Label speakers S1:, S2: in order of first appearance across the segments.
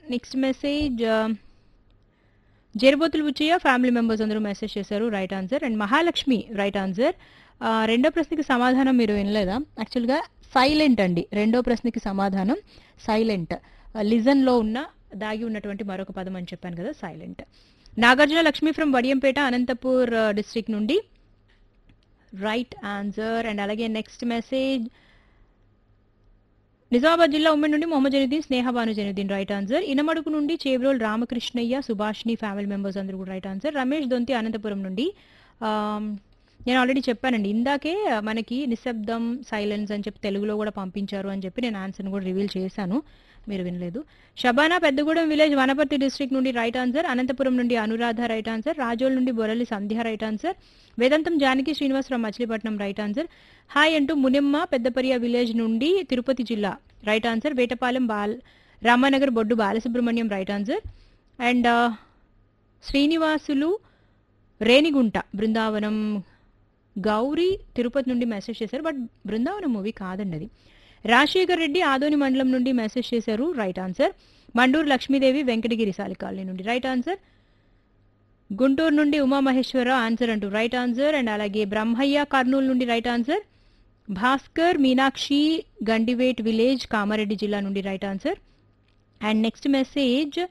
S1: next message Jerubothulu Buchaiah family members అందరూ message చేశారు right answer and Mahalakshmi right answer రెండో ప్రశ్నకి సమాధానం మీరు వినలేదా యాక్చువల్గా సైలెంట్ అండి రెండో ప్రశ్నకి సమాధానం సైలెంట్ లిజన్లో ఉన్న దాగి ఉన్నటువంటి మరొక పదం అని చెప్పాను కదా silent Nagarjuna Lakshmi from Vadiyampeta Anantapur district నుండి రైట్ ఆన్సర్ అండ్ అలాగే నెక్స్ట్ మెసేజ్ నిజామాబాద్ జిల్లా ఉమ్మడి నుండి మొహమ్మద్ జనుద్దీన్ స్నేహ భాను జనుద్దీన్ రైట్ ఆన్సర్ ఇనమడుగు నుండి చేబ్రోల్ రామకృష్ణయ్య సుభాష్ని ఫ్యామిలీ మెంబర్స్ అందరూ కూడా రైట్ ఆన్సర్ రమేష్ దొంతి అనంతపురం నుండి ఆమ్, నేను ఆల్రెడీ చెప్పానండి ఇందాకే మనకి నిశ్శబ్దం సైలెన్స్ అని చెప్పి తెలుగులో కూడా పంపించారు అని చెప్పి నేను ఆన్సర్ని కూడా రివీల్ చేశాను మీరు వినలేదు షబానా పెద్దగూడెం విలేజ్ వనపర్తి డిస్ట్రిక్ట్ నుండి రైట్ ఆన్సర్ అనంతపురం నుండి అనురాధ రైట్ ఆన్సర్ రాజోల్ నుండి బొరలి సంధ్య right answer Vedantam Janaki Srinivasarao Machilipatnam right answer hi అంటూ మునిమ్మ పెద్దపరియ విలేజ్ నుండి తిరుపతి జిల్లా right answer Vetapalem Bal Ramanagar Boddu Balasubrahmanyam right answer and Srinivasulu Renigunta Brindavanam Gowri Tirupati నుండి మెసేజ్ చేశారు బట్ బృందావనం మూవీ కాదండి అది రాజశేఖర్ రెడ్డి ఆదోని మండలం నుండి మెసేజ్ చేశారు రైట్ ఆన్సర్ మండూరు లక్ష్మీదేవి వెంకటగిరి సాలికాలనీ నుండి రైట్ ఆన్సర్ గుంటూరు నుండి ఉమామహేశ్వర ఆన్సర్ అంటూ రైట్ ఆన్సర్ అండ్ అలాగే బ్రహ్మయ్య కర్నూలు నుండి right answer Bhaskar Meenakshi Gandivet village Kamareddy జిల్లా నుండి right answer and next message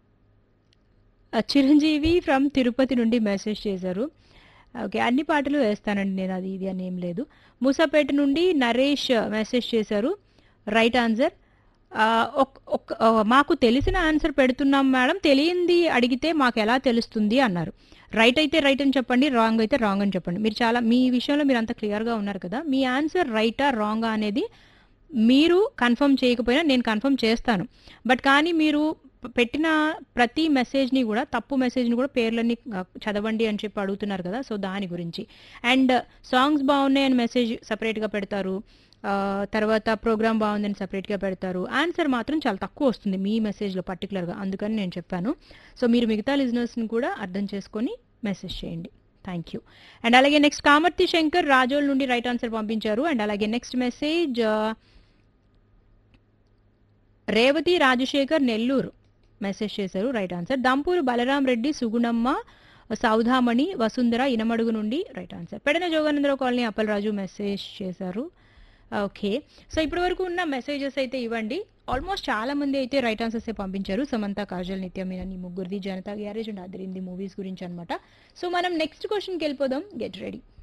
S1: Chiranjeevi from Tirupati నుండి మెసేజ్ చేశారు ఓకే అన్ని పాటలు వేస్తానండి నేను అది ఇది అని ఏం లేదు మూసాపేట నుండి నరేష్ మెసేజ్ చేశారు రైట్ ఆన్సర్ ఆ, ఒక్- ఒక్- ఆ, మాకు తెలిసిన ఆన్సర్ పెడుతున్నాం మేడం తెలియంది అడిగితే మాకు ఎలా తెలుస్తుంది అన్నారు రైట్ అయితే రైట్ అని చెప్పండి రాంగ్ అయితే రాంగ్ అని చెప్పండి మీరు చాలా మీ విషయంలో మీరు అంత క్లియర్గా ఉన్నారు కదా మీ ఆన్సర్ రైటా రాంగా అనేది మీరు కన్ఫర్మ్ చేయకపోయినా నేను కన్ఫర్మ్ చేస్తాను బట్ కానీ మీరు ప- పెట్టిన ప్రతి మెసేజ్ని కూడా తప్పు మెసేజ్ని కూడా పేర్లన్నీ ఆ, చదవండి అని చెప్పి అడుగుతున్నారు కదా సో దాని గురించి అండ్ సాంగ్స్ బాగున్నాయని మెసేజ్ సపరేట్గా పెడతారు ఆ, తర్వాత ప్రోగ్రామ్ బాగుందని సపరేట్గా పెడతారు ఆన్సర్ మాత్రం చాలా తక్కువ వస్తుంది మీ మెసేజ్లో పర్టికులర్గా అందుకని నేను చెప్పాను సో మీరు మిగతా లిజినర్స్ని కూడా అర్థం చేసుకొని మెసేజ్ చేయండి థ్యాంక్ యూ అండ్ అలాగే నెక్స్ట్ కామర్తి శంకర్ రాజోల్ నుండి రైట్ ఆన్సర్ పంపించారు అండ్ అలాగే next message Revathi Rajasekhar Nellore message చేశారు రైట్ ఆన్సర్ దంపూరు బలరాం రెడ్డి సుగుణమ్మ సౌధామణి వసుంధర ఇనమడుగు నుండి right answer Pedana Jogananda Rao colony Appalaraju message చేశారు ఓకే సో ఇప్పటి వరకు ఉన్న మెసేజెస్ అయితే ఇవ్వండి ఆల్మోస్ట్ చాలా మంది అయితే రైట్ ఆన్సర్స్ పంపించారు సమంత కాజల్ నిత్య మీనన్ ఈ ముగ్గురిది Janatha garage and Adhirindi movies గురించి అనమాట సో మనం నెక్స్ట్ క్వశ్చన్కి వెళ్ళిపోదాం గెట్ రెడీ